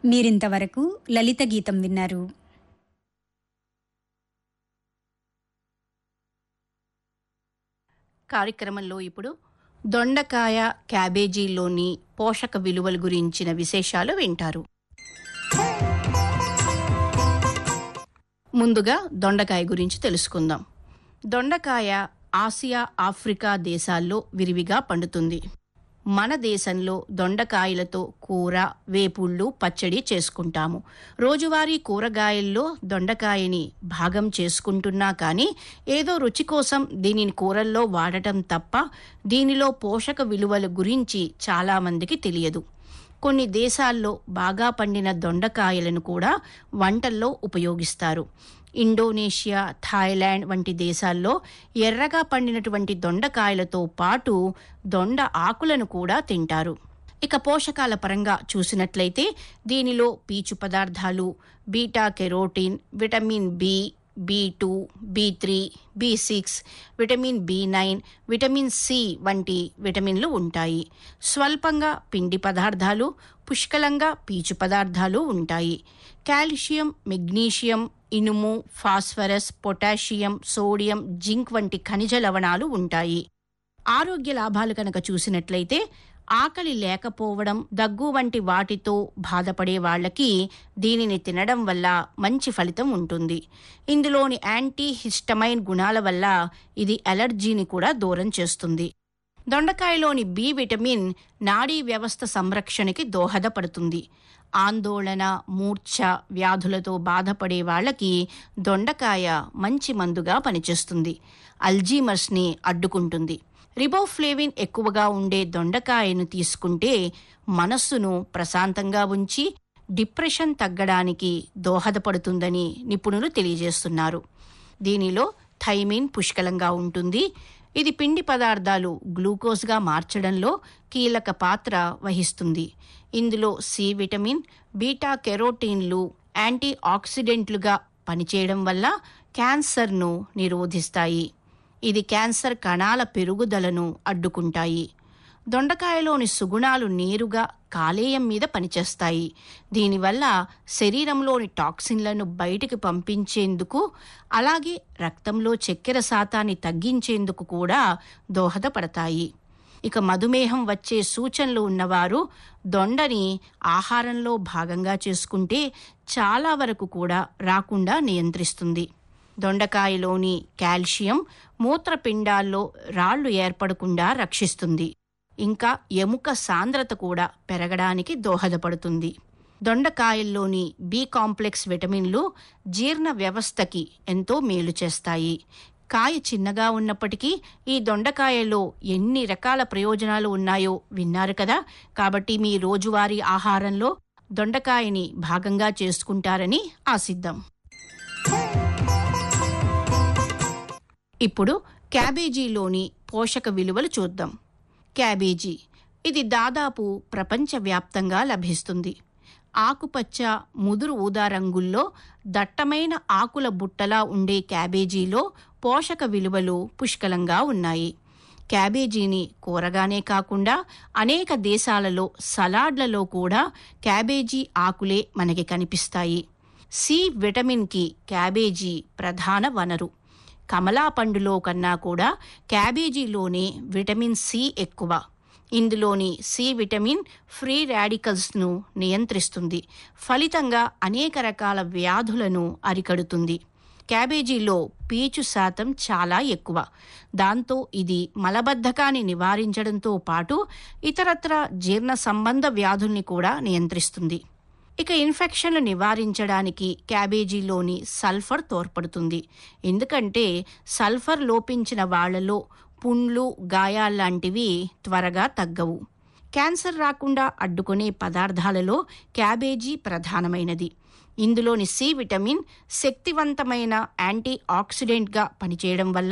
మీరింతవరకు లలిత గీతం విన్నారు కార్యక్రమంలో ఇప్పుడు దొండకాయ క్యాబేజీలోని పోషక విలువల గురించిన విశేషాలు వింటారు ముందుగా దొండకాయ గురించి తెలుసుకుందాం దొండకాయ ఆసియా ఆఫ్రికా దేశాల్లో విరివిగా పండుతుంది మన దేశంలో దొండకాయలతో కూర వేపుళ్ళు పచ్చడి చేసుకుంటాము రోజువారీ కూరగాయల్లో దొండకాయని భాగం చేసుకుంటున్నా కానీ ఏదో రుచి కోసం దీనిని కూరల్లో వాడటం తప్ప దీనిలో పోషక విలువల గురించి చాలామందికి తెలియదు కొన్ని దేశాల్లో బాగా పండిన దొండకాయలను కూడా వంటల్లో ఉపయోగిస్తారు ఇండోనేషియా థాయిలాండ్ వంటి దేశాల్లో ఎర్రగా పండినటువంటి దొండకాయలతో పాటు దొండ ఆకులను కూడా తింటారు ఇక పోషకాల పరంగా చూసినట్లయితే దీనిలో పీచు పదార్థాలు beta carotene vitamin B B two B three B six vitamin B nine vitamin C వంటి విటమిన్లు ఉంటాయి స్వల్పంగా పిండి పదార్థాలు పుష్కలంగా పీచు పదార్థాలు ఉంటాయి కాల్షియం మెగ్నీషియం ఇనుము ఫాస్ఫరస్ పొటాషియం సోడియం జింక్ వంటి ఖనిజ లవణాలు ఉంటాయి ఆరోగ్య లాభాలు కనుక చూసినట్లయితే ఆకలి లేకపోవడం దగ్గు వంటి వాటితో బాధపడే వాళ్ళకి దీనిని తినడం వల్ల మంచి ఫలితం ఉంటుంది ఇందులోని యాంటీ హిస్టమైన్ గుణాల వల్ల ఇది అలర్జీని కూడా దూరం చేస్తుంది దొండకాయలోని బి విటమిన్ నాడీ వ్యవస్థ సంరక్షణకి దోహదపడుతుంది ఆందోళన మూర్ఛ వ్యాధులతో బాధపడే వాళ్ళకి దొండకాయ మంచి మందుగా పనిచేస్తుంది అల్జీమర్స్ని అడ్డుకుంటుంది రిబోఫ్లేవిన్ ఎక్కువగా ఉండే దొండకాయను తీసుకుంటే మనస్సును ప్రశాంతంగా ఉంచి డిప్రెషన్ తగ్గడానికి దోహదపడుతుందని నిపుణులు తెలియజేస్తున్నారు దీనిలో థైమిన్ పుష్కలంగా ఉంటుంది ఇది పిండి పదార్థాలు గ్లూకోజ్గా మార్చడంలో కీలక పాత్ర వహిస్తుంది ఇందులో సి విటమిన్ బీటా కెరోటీన్లు యాంటీ ఆక్సిడెంట్లుగా పనిచేయడం వల్ల క్యాన్సర్ను నిరోధిస్తాయి ఇది క్యాన్సర్ కణాల పెరుగుదలను అడ్డుకుంటాయి దొండకాయలోని సుగుణాలు నేరుగా కాలేయం మీద పనిచేస్తాయి దీనివల్ల శరీరంలోని టాక్సిన్లను బయటికి పంపించేందుకు అలాగే రక్తంలో చక్కెర శాతాన్ని తగ్గించేందుకు కూడా దోహదపడతాయి ఇక మధుమేహం వచ్చే సూచనలు ఉన్నవారు దొండని ఆహారంలో భాగంగా చేసుకుంటే చాలా వరకు కూడా రాకుండా నియంత్రిస్తుంది దొండకాయలోని కాల్షియం మూత్రపిండాల్లో రాళ్లు ఏర్పడకుండా రక్షిస్తుంది ఇంకా ఎముక సాంద్రత కూడా పెరగడానికి దోహదపడుతుంది దొండకాయల్లోని బి కాంప్లెక్స్ విటమిన్లు జీర్ణ వ్యవస్థకి ఎంతో మేలు చేస్తాయి కాయ చిన్నగా ఉన్నప్పటికీ ఈ దొండకాయలో ఎన్ని రకాల ప్రయోజనాలు ఉన్నాయో విన్నారు కదా కాబట్టి మీ రోజువారీ ఆహారంలో దొండకాయని భాగంగా చేసుకుంటారని ఆశిద్దాం ఇప్పుడు క్యాబేజీలోని పోషక విలువలు చూద్దాం క్యాబేజీ ఇది దాదాపు ప్రపంచవ్యాప్తంగా లభిస్తుంది ఆకుపచ్చ ముదురు ఊదా రంగుల్లో దట్టమైన ఆకుల బుట్టలా ఉండే క్యాబేజీలో పోషక విలువలు పుష్కలంగా ఉన్నాయి క్యాబేజీని కూరగానే కాకుండా అనేక దేశాలలో సలాడ్లలో కూడా క్యాబేజీ ఆకులే మనకి కనిపిస్తాయి సి విటమిన్కి క్యాబేజీ ప్రధాన వనరు కమలా పండులో కన్నా కూడా క్యాబేజీలోనే విటమిన్ సి ఎక్కువ ఇందులోని సి విటమిన్ ఫ్రీ రాడికల్స్ను నియంత్రిస్తుంది ఫలితంగా అనేక రకాల వ్యాధులను అరికడుతుంది క్యాబేజీలో పీచు శాతం చాలా ఎక్కువ దాంతో ఇది మలబద్ధకాన్ని నివారించడంతో పాటు ఇతరత్ర జీర్ణ సంబంధ వ్యాధుల్ని కూడా నియంత్రిస్తుంది ఇక ఇన్ఫెక్షన్లు నివారించడానికి క్యాబేజీలోని సల్ఫర్ తోడ్పడుతుంది ఎందుకంటే సల్ఫర్ లోపించిన వాళ్లలో పుండ్లు గాయాల్లాంటివి త్వరగా తగ్గవు క్యాన్సర్ రాకుండా అడ్డుకునే పదార్థాలలో క్యాబేజీ ప్రధానమైనది ఇందులోని సి విటమిన్ శక్తివంతమైన యాంటీ ఆక్సిడెంట్గా పనిచేయడం వల్ల